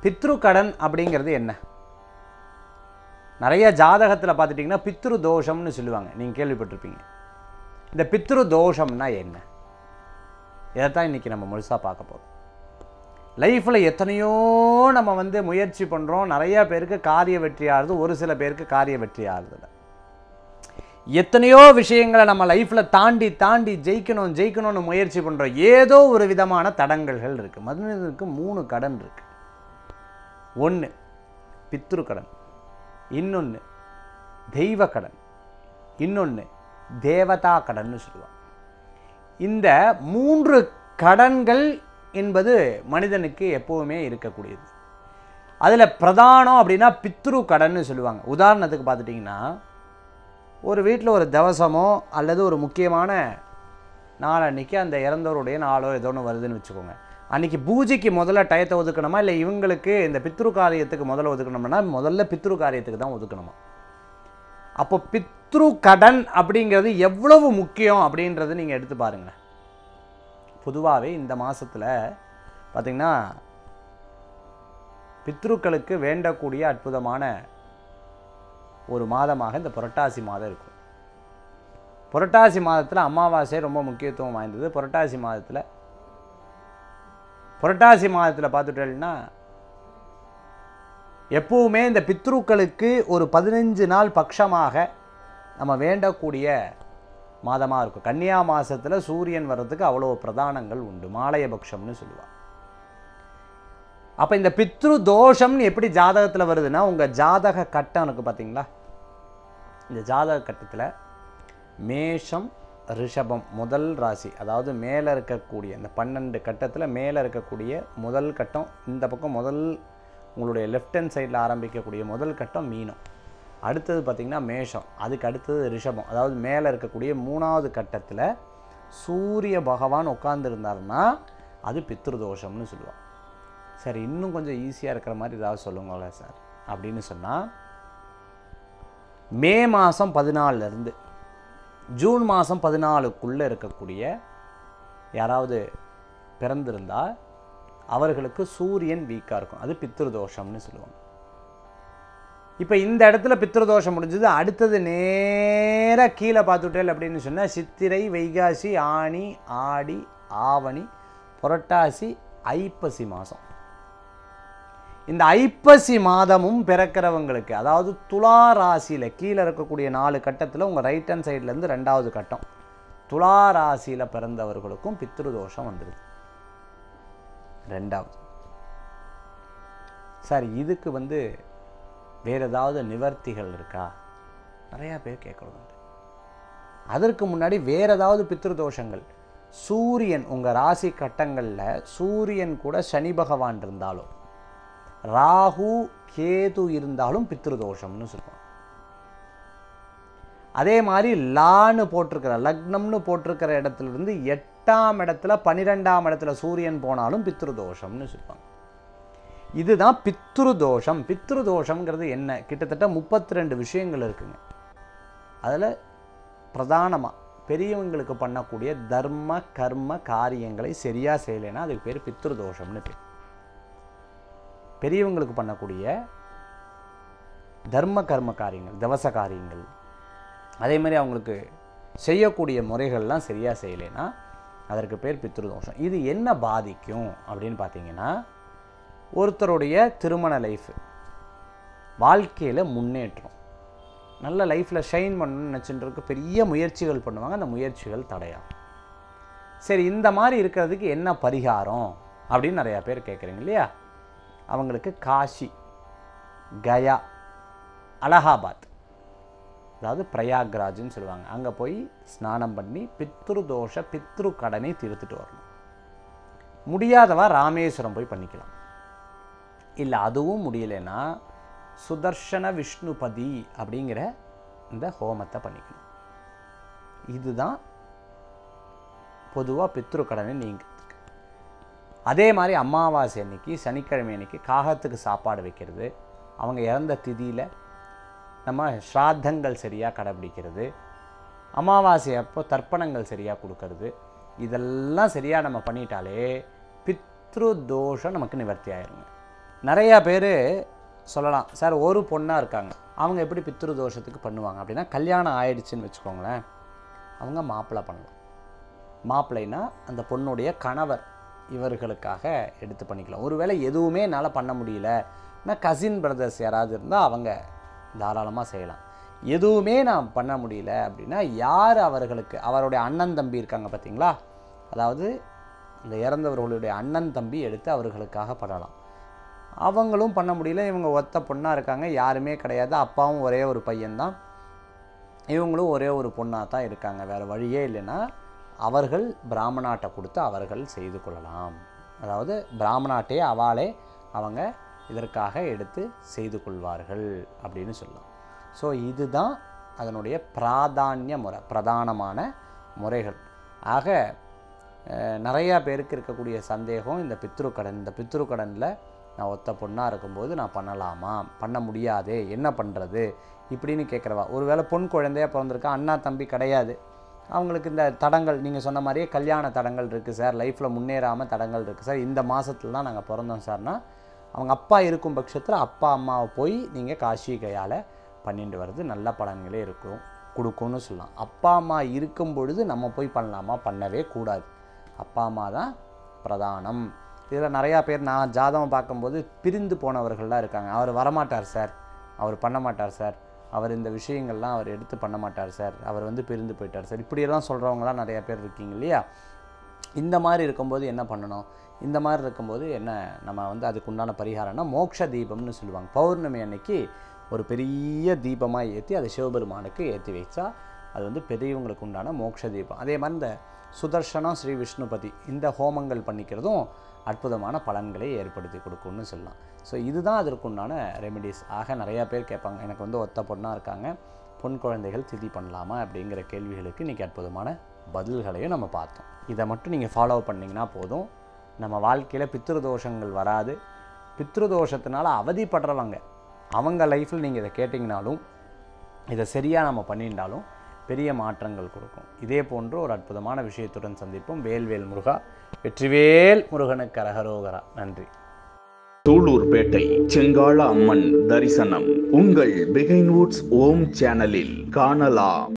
பித்ரு கடன் அப்படிங்கிறது என்ன நிறைய ஜாதகத்தில் பார்த்துட்டிங்கன்னா பித்ரு தோஷம்னு சொல்லுவாங்க நீங்கள் கேள்விப்பட்டிருப்பீங்க இந்த பித்ரு தோஷம்னா என்ன இதைத்தான் இன்றைக்கி நம்ம முழுசாக பார்க்க போகிறோம் லைஃப்பில் எத்தனையோ நம்ம வந்து முயற்சி பண்ணுறோம் நிறைய பேருக்கு காரிய வெற்றி ஆகுது ஒரு சில பேருக்கு காரிய வெற்றி ஆகுது எத்தனையோ விஷயங்களை நம்ம லைஃப்பில் தாண்டி தாண்டி ஜெயிக்கணும் ஜெயிக்கணும்னு முயற்சி பண்ணுறோம் ஏதோ ஒரு விதமான தடங்கல்கள் இருக்குது மனிதனுக்கு மூணு கடன் இருக்குது ஒன்று பித்ரு கடன் இன்னொன்று தெய்வ கடன் இன்னொன்று தேவதா கடன்னு சொல்லுவாங்க இந்த மூன்று கடன்கள் என்பது மனிதனுக்கு எப்போவுமே இருக்கக்கூடியது அதில் பிரதானம் அப்படின்னா பித்ரு கடன்னு சொல்லுவாங்க உதாரணத்துக்கு பார்த்துட்டிங்கன்னா ஒரு வீட்டில் ஒரு தவசமோ அல்லது ஒரு முக்கியமான நாள் அன்னைக்கு அந்த இறந்தவருடைய நாளோ ஏதோ ஒன்று வருதுன்னு வச்சுக்கோங்க அன்றைக்கி பூஜைக்கு முதல்ல டயத்தை ஒதுக்கணுமா இல்லை இவங்களுக்கு இந்த பித்ரு காரியத்துக்கு முதல்ல ஒதுக்கணும்னா முதல்ல பித்ரு காரியத்துக்கு தான் ஒதுக்கணுமா அப்போ பித்ரு கடன் அப்படிங்கிறது எவ்வளவு முக்கியம் அப்படின்றத நீங்கள் எடுத்து பாருங்களேன் பொதுவாகவே இந்த மாதத்தில் பார்த்திங்கன்னா பித்ருக்களுக்கு வேண்டக்கூடிய அற்புதமான ஒரு மாதமாக இந்த புரட்டாசி மாதம் இருக்கும் புரட்டாசி மாதத்தில் அமாவாசை ரொம்ப முக்கியத்துவம் வாய்ந்தது புரட்டாசி மாதத்தில் புரட்டாசி மாதத்தில் பார்த்துட்டேன்னா எப்பவுமே இந்த பித்ருக்களுக்கு ஒரு பதினஞ்சு நாள் பட்சமாக நம்ம வேண்டக்கூடிய மாதமாக இருக்கும் கன்னியா மாதத்தில் சூரியன் வர்றதுக்கு அவ்வளோ பிரதானங்கள் உண்டு மாலைய பட்சம்னு சொல்லுவாள் அப்போ இந்த பித்ரு தோஷம்னு எப்படி ஜாதகத்தில் வருதுன்னா உங்கள் ஜாதக கட்டம் இருக்குது பார்த்தீங்களா இந்த ஜாதக கட்டத்தில் மேஷம் ரிஷபம் முதல் ராசி அதாவது மேலே இருக்கக்கூடிய இந்த பன்னெண்டு கட்டத்தில் மேலே இருக்கக்கூடிய முதல் கட்டம் இந்த பக்கம் முதல் உங்களுடைய லெஃப்ட் ஹேண்ட் சைடில் ஆரம்பிக்கக்கூடிய முதல் கட்டம் மீனம் அடுத்தது பார்த்திங்கன்னா மேஷம் அதுக்கு அடுத்தது ரிஷபம் அதாவது மேலே இருக்கக்கூடிய மூணாவது கட்டத்தில் சூரிய பகவான் உட்காந்துருந்தாருன்னா அது பித்ருதோஷம்னு சொல்லுவாங்க சார் இன்னும் கொஞ்சம் ஈஸியாக இருக்கிற மாதிரி ஏதாவது சொல்லுங்களேன் சார் அப்படின்னு சொன்னால் மே மாதம் பதினாலிருந்து ஜூன் மாதம் பதினாலுக்குள்ளே இருக்கக்கூடிய யாராவது பிறந்திருந்தால் அவர்களுக்கு சூரியன் வீக்காக இருக்கும் அது பித்ருதோஷம்னு சொல்லுவாங்க இப்போ இந்த இடத்துல பித்ருதோஷம் முடிஞ்சது அடுத்தது நேராக கீழே பார்த்துட்டேல் அப்படின்னு சொன்னால் சித்திரை வைகாசி ஆனி ஆடி ஆவணி புரட்டாசி ஐப்பசி மாதம் இந்த ஐப்பசி மாதமும் பிறக்கிறவங்களுக்கு அதாவது துலா ராசியில் கீழே இருக்கக்கூடிய நாலு கட்டத்தில் உங்கள் ரைட் ஹேண்ட் சைட்லேருந்து ரெண்டாவது கட்டம் துலா ராசியில் பிறந்தவர்களுக்கும் பித்ருதோஷம் வந்துடுது ரெண்டாவது சார் இதுக்கு வந்து வேறு ஏதாவது நிவர்த்திகள் இருக்கா நிறையா பேர் கேட்குறது உண்டு அதற்கு முன்னாடி வேறு ஏதாவது பித்ருதோஷங்கள் சூரியன் உங்கள் ராசி கட்டங்களில் சூரியன் கூட சனி பகவான் இருந்தாலும் ராகு கேது இருந்தாலும் பித்ருதோஷம்னு சொல்லுவாங்க அதே மாதிரி லான்னு போட்டிருக்கிற லக்னம்னு போட்டிருக்கிற இடத்துல இருந்து எட்டாம் இடத்துல பன்னிரெண்டாம் இடத்துல சூரியன் போனாலும் பித்ருதோஷம்னு சொல்லுவாங்க இதுதான் பித்ருதோஷம் பித்ருதோஷம்ங்கிறது என்ன கிட்டத்தட்ட முப்பத்தி ரெண்டு விஷயங்கள் இருக்குங்க அதில் பிரதானமாக பெரியவங்களுக்கு பண்ணக்கூடிய தர்ம கர்ம காரியங்களை சரியாக செய்யலைன்னா அதுக்கு பேர் பித்ருதோஷம்னு பேர் பெரியவங்களுக்கு பண்ணக்கூடிய தர்ம கர்ம காரியங்கள் தவச காரியங்கள் அதே மாதிரி அவங்களுக்கு செய்யக்கூடிய முறைகள்லாம் சரியாக செய்யலைன்னா அதற்கு பேர் பித்ருதோஷம் இது என்ன பாதிக்கும் அப்படின்னு பார்த்தீங்கன்னா ஒருத்தருடைய திருமண லைஃப் வாழ்க்கையில் முன்னேற்றம் நல்ல லைஃப்பில் ஷைன் பண்ணணும்னு நினச்சிட்டு பெரிய முயற்சிகள் பண்ணுவாங்க அந்த முயற்சிகள் தடையாகும் சரி இந்த மாதிரி இருக்கிறதுக்கு என்ன பரிகாரம் அப்படின்னு நிறையா பேர் கேட்குறீங்க இல்லையா அவங்களுக்கு காஷி கயா அலகாபாத் அதாவது பிரயாக்ராஜ்னு சொல்லுவாங்க அங்கே போய் ஸ்நானம் பண்ணி பித்ரு தோஷ பித்ரு கடனை தீர்த்துட்டு வரணும் முடியாதவா ராமேஸ்வரம் போய் பண்ணிக்கலாம் இல்லை அதுவும் முடியலைன்னா சுதர்ஷன விஷ்ணுபதி அப்படிங்கிற இந்த ஹோமத்தை பண்ணிக்கணும் இதுதான் பொதுவாக பித்ரு கடனை நீங்கிறதுக்கு அதே மாதிரி அமாவாசை அன்னைக்கு சனிக்கிழமை அன்னைக்கு காகத்துக்கு சாப்பாடு வைக்கிறது அவங்க இறந்த திதியில் நம்ம ஸ்ராத்தங்கள் சரியாக கடைபிடிக்கிறது அமாவாசை அப்போ தர்ப்பணங்கள் சரியாக கொடுக்கறது இதெல்லாம் சரியாக நம்ம பண்ணிட்டாலே பித்ரு தோஷம் நமக்கு நிவர்த்தி ஆயிருங்க நிறையா பேர் சொல்லலாம் சார் ஒரு பொண்ணாக இருக்காங்க அவங்க எப்படி பித்ரு தோஷத்துக்கு பண்ணுவாங்க அப்படின்னா கல்யாணம் ஆயிடுச்சுன்னு வச்சுக்கோங்களேன் அவங்க மாப்பிள்ளை பண்ணலாம் மாப்பிள்ளைனா அந்த பொண்ணுடைய கணவர் இவர்களுக்காக எடுத்து பண்ணிக்கலாம் ஒருவேளை எதுவுமே என்னால் பண்ண முடியலன்னா கசின் பிரதர்ஸ் யாராவது இருந்தால் அவங்க தாராளமாக செய்யலாம் எதுவுமே நான் பண்ண முடியல அப்படின்னா யார் அவர்களுக்கு அவருடைய அண்ணன் தம்பி இருக்காங்க பார்த்தீங்களா அதாவது அந்த இறந்தவர்களுடைய அண்ணன் தம்பி எடுத்து அவர்களுக்காக பண்ணலாம் அவங்களும் பண்ண முடியல இவங்க ஒத்த பொண்ணாக இருக்காங்க யாருமே கிடையாது அப்பாவும் ஒரே ஒரு பையன்தான் இவங்களும் ஒரே ஒரு பொண்ணாக தான் இருக்காங்க வேறு வழியே இல்லைன்னா அவர்கள் பிராமணாட்டை கொடுத்து அவர்கள் செய்து கொள்ளலாம் அதாவது பிராமணாட்டையே அவாளே அவங்க இதற்காக எடுத்து செய்து கொள்வார்கள் அப்படின்னு சொல்லலாம் ஸோ இதுதான் அதனுடைய பிராதானிய முறை பிரதானமான முறைகள் ஆக அஹ், நிறையா பேருக்கு இருக்கக்கூடிய சந்தேகம் இந்த பித்ருக்கடன் இந்த பித்ருக்கடனில் நான் ஒத்த பொண்ணாக இருக்கும்போது நான் பண்ணலாமா பண்ண முடியாதே என்ன பண்ணுறது இப்படின்னு கேட்குறவா ஒருவேளை பொன் குழந்தையா பிறந்திருக்கா அண்ணா தம்பி கிடையாது அவங்களுக்கு இந்த தடங்கள் நீங்கள் சொன்ன மாதிரியே கல்யாண தடங்கள் இருக்குது சார் லைஃப்பில் முன்னேறாமல் தடங்கள் இருக்குது சார் இந்த மாதத்துல தான் நாங்கள் பிறந்தோம் சார்னா அவங்க அப்பா இருக்கும் பட்சத்தில் அப்பா அம்மாவை போய் நீங்கள் காஷி கையால் பண்ணிட்டு வர்றது நல்ல பலன்களே இருக்கும் கொடுக்கும்னு சொல்லலாம் அப்பா அம்மா இருக்கும் பொழுது நம்ம போய் பண்ணலாமா பண்ணவே கூடாது அப்பா அம்மா தான் பிரதானம் இதில் நிறையா பேர் நான் ஜாதகம் பார்க்கும்போது பிரிந்து போனவர்கள்லாம் இருக்காங்க அவர் வரமாட்டார் சார் அவர் பண்ண மாட்டார் சார் அவர் இந்த விஷயங்கள்லாம் அவர் எடுத்து பண்ண மாட்டார் சார் அவர் வந்து பிரிந்து போயிட்டார் சார் இப்படியெல்லாம் சொல்கிறவங்களாம் நிறைய பேர் இருக்கீங்க இல்லையா இந்த மாதிரி இருக்கும்போது என்ன பண்ணணும் இந்த மாதிரி இருக்கும்போது என்ன நம்ம வந்து அதுக்கு உண்டான பரிகாரம்னா மோட்ச தீபம்னு சொல்லுவாங்க பௌர்ணமி அன்னைக்கு ஒரு பெரிய தீபமாக ஏற்றி அதை சிவபெருமானுக்கு ஏற்றி வச்சா அது வந்து பெரியவங்களுக்கு உண்டான மோட்ச தீபம் அதே மாதிரி இந்த சுதர்சனம் ஸ்ரீ விஷ்ணுபதி இந்த ஹோமங்கள் பண்ணிக்கிறதும் அற்புதமான பலன்களை ஏற்படுத்தி கொடுக்கும்னு சொல்லலாம் ஸோ இதுதான் அதற்குண்டான ரெமெடிஸ் ஆக நிறையா பேர் கேட்பாங்க எனக்கு வந்து ஒத்த பொண்ணாக இருக்காங்க பொன் குழந்தைகள் திதி பண்ணலாமா அப்படிங்கிற கேள்விகளுக்கு இன்றைக்கி அற்புதமான பதில்களையும் நம்ம பார்த்தோம் இதை மட்டும் நீங்கள் ஃபாலோ பண்ணிங்கன்னா போதும் நம்ம வாழ்க்கையில் பித்ருதோஷங்கள் வராது பித்ருதோஷத்தினால அவதிப்படுறவங்க அவங்க லைஃப்பில் நீங்கள் இதை கேட்டிங்கனாலும் இதை சரியாக நம்ம பண்ணிட்டாலும் பெரிய மாற்றங்கள் கொடுக்கும் இதே போன்ற ஒரு அற்புதமான விஷயத்துடன் சந்திப்போம் வேல்வேல் முருகா வெற்றிவேல் முருகனுக்கு அரகரோகரா நன்றி சூலூர்பேட்டை செங்காள அம்மன் தரிசனம் உங்கள் பிகைன்வுட்ஸ் ஓம் சேனலில் காணலாம்